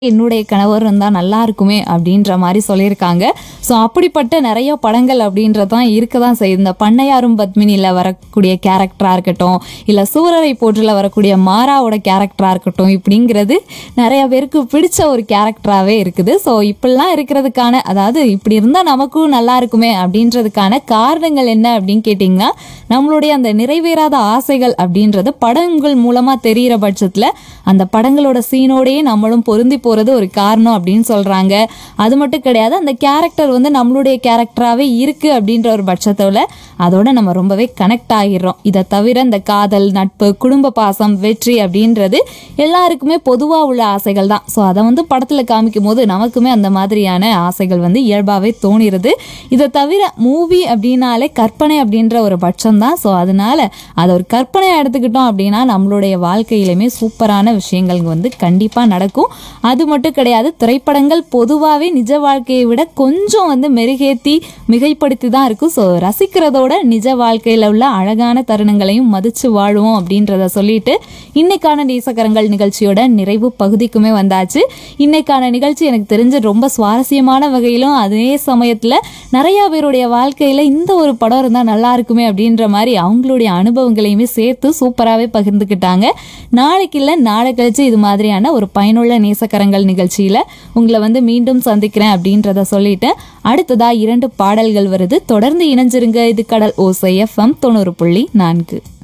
என்னுடைய கணவர் இருந்தால் நல்லா இருக்குமே அப்படின்ற மாதிரி சொல்லியிருக்காங்க ஸோ அப்படிப்பட்ட நிறைய படங்கள் அப்படின்றதான் இருக்க தான் செய்யுது இந்த பண்ணையாரும் பத்மினியில் வரக்கூடிய கேரக்டராக இருக்கட்டும் இல்லை சூரரை போற்றில் வரக்கூடிய மாராவோட கேரக்டராக இருக்கட்டும் இப்படிங்கிறது நிறைய பேருக்கு பிடிச்ச ஒரு கேரக்டராகவே இருக்குது ஸோ இப்படிலாம் இருக்கிறதுக்கான அதாவது இப்படி இருந்தால் நமக்கும் நல்லா இருக்குமே அப்படின்றதுக்கான காரணங்கள் என்ன அப்படின்னு கேட்டிங்கன்னா நம்மளுடைய அந்த நிறைவேறாத ஆசைகள் அப்படின்றது படங்கள் மூலமாக தெரிகிற பட்சத்தில் அந்த படங்களோட சீனோடையே நம்மளும் பொருந்தி போகிறது ஒரு காரணம் அப்படின்னு சொல்கிறாங்க அது மட்டும் கிடையாது அந்த கேரக்டர் வந்து நம்மளுடைய கேரக்டராகவே இருக்குது அப்படின்ற ஒரு பட்சத்தில் அதோட நம்ம ரொம்பவே கனெக்ட் ஆகிடுறோம் இதை தவிர இந்த காதல் நட்பு குடும்ப பாசம் வெற்றி அப்படின்றது எல்லாருக்குமே பொதுவாக உள்ள ஆசைகள் தான் ஸோ அதை வந்து படத்தில் காமிக்கும் போது நமக்குமே அந்த மாதிரியான ஆசைகள் வந்து இயல்பாகவே தோணிடுது இதை தவிர மூவி அப்படின்னாலே கற்பனை அப்படின்ற ஒரு பட்சம் தான் ஸோ அதனால அதை ஒரு கற்பனையாக எடுத்துக்கிட்டோம் அப்படின்னா நம்மளுடைய வாழ்க்கையிலுமே சூப்பரான விஷயங்கள் வந்து கண்டிப்பாக நடக்கும் அது மட்டும் கிடையாது திரைப்படங்கள் பொதுவாகவே நிஜ வாழ்க்கையை விட கொஞ்சம் வந்து மெருகேற்றி மிகைப்படுத்தி தான் இருக்கும் ஸோ ரசிக்கிறதோட நிஜ வாழ்க்கையில் உள்ள அழகான தருணங்களையும் மதிச்சு வாழுவோம் அப்படின்றத சொல்லிட்டு இன்னைக்கான நேசக்கரங்கள் நிகழ்ச்சியோட நிறைவு பகுதிக்குமே வந்தாச்சு இன்னைக்கான நிகழ்ச்சி எனக்கு தெரிஞ்சு ரொம்ப சுவாரஸ்யமான வகையிலும் அதே சமயத்தில் நிறைய பேருடைய வாழ்க்கையில் இந்த ஒரு படம் இருந்தால் நல்லா இருக்குமே அப்படின்ற மாதிரி அவங்களுடைய அனுபவங்களையுமே சேர்த்து சூப்பராகவே பகிர்ந்துக்கிட்டாங்க நாளைக்கு இல்லை நாளை கழிச்சு இது மாதிரியான ஒரு பயனுள்ள நேசக்கரங்கள் நிகழ்ச்சியில் உங்களை வந்து மீண்டும் சந்திக்கிறேன் அப்படின்றத சொல்லிட்டு அடுத்ததா இரண்டு பாடல்கள் வருது தொடர்ந்து இணைஞ்சிருங்க இது கடல் ஓசை எஃப்எம் தொண்ணூறு புள்ளி நான்கு